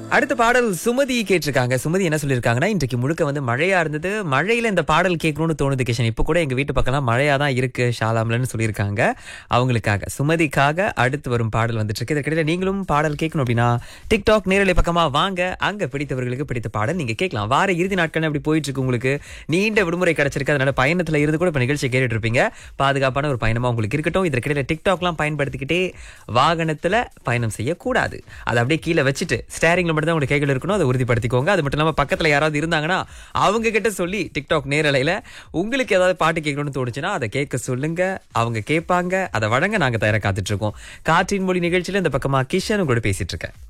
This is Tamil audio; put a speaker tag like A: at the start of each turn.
A: அடுத்த பாடல் சுமதி கேட்டிருக்காங்க சுமதி என்ன சொல்லியிருக்காங்கன்னா இன்றைக்கு முழுக்க வந்து மழையா இருந்தது மழையில இந்த பாடல் கேட்கணும்னு தோணுது கிஷன் இப்போ கூட எங்க வீட்டு பக்கம்லாம் மழையா தான் இருக்கு ஷாலாம்லன்னு சொல்லியிருக்காங்க அவங்களுக்காக சுமதிக்காக அடுத்து வரும் பாடல் வந்துட்டு இருக்கு இதற்கிடையில நீங்களும் பாடல் கேட்கணும் அப்படின்னா டிக்டாக் நேரலை பக்கமா வாங்க அங்க பிடித்தவர்களுக்கு பிடித்த பாடல் நீங்க கேட்கலாம் வார இறுதி நாட்கள் அப்படி போயிட்டு இருக்கு உங்களுக்கு நீண்ட விடுமுறை கிடைச்சிருக்கு அதனால பயணத்துல இருந்து கூட இப்ப நிகழ்ச்சி கேட்டுட்டு இருப்பீங்க பாதுகாப்பான ஒரு பயணமா உங்களுக்கு இருக்கட்டும் இதற்கிடையில டிக்டாக்லாம் பயன்படுத்திக்கிட்டே வாகனத்துல பயணம் செய்யக்கூடாது அதை அப்படியே கீழே வச்சுட்டு ஸ்டேரிங்ல மட்டும் தான் உங்களுக்கு கைகள் இருக்கணும் அதை உறுதிப்படுத்திக்கோங்க அது மட்டும் இல்லாம பக்கத்துல யாராவது இருந்தாங்கன்னா அவங்க கிட்ட சொல்லி டிக்டாக் நேரலையில உங்களுக்கு ஏதாவது பாட்டு கேட்கணும்னு தோணுச்சுன்னா அதை கேட்க சொல்லுங்க அவங்க கேட்பாங்க அதை வழங்க நாங்க தயாரா காத்துட்டு இருக்கோம் காற்றின் மொழி நிகழ்ச்சியில இந்த பக்கமா கிஷன் உங்களோட பேசிட்டு இருக்கேன்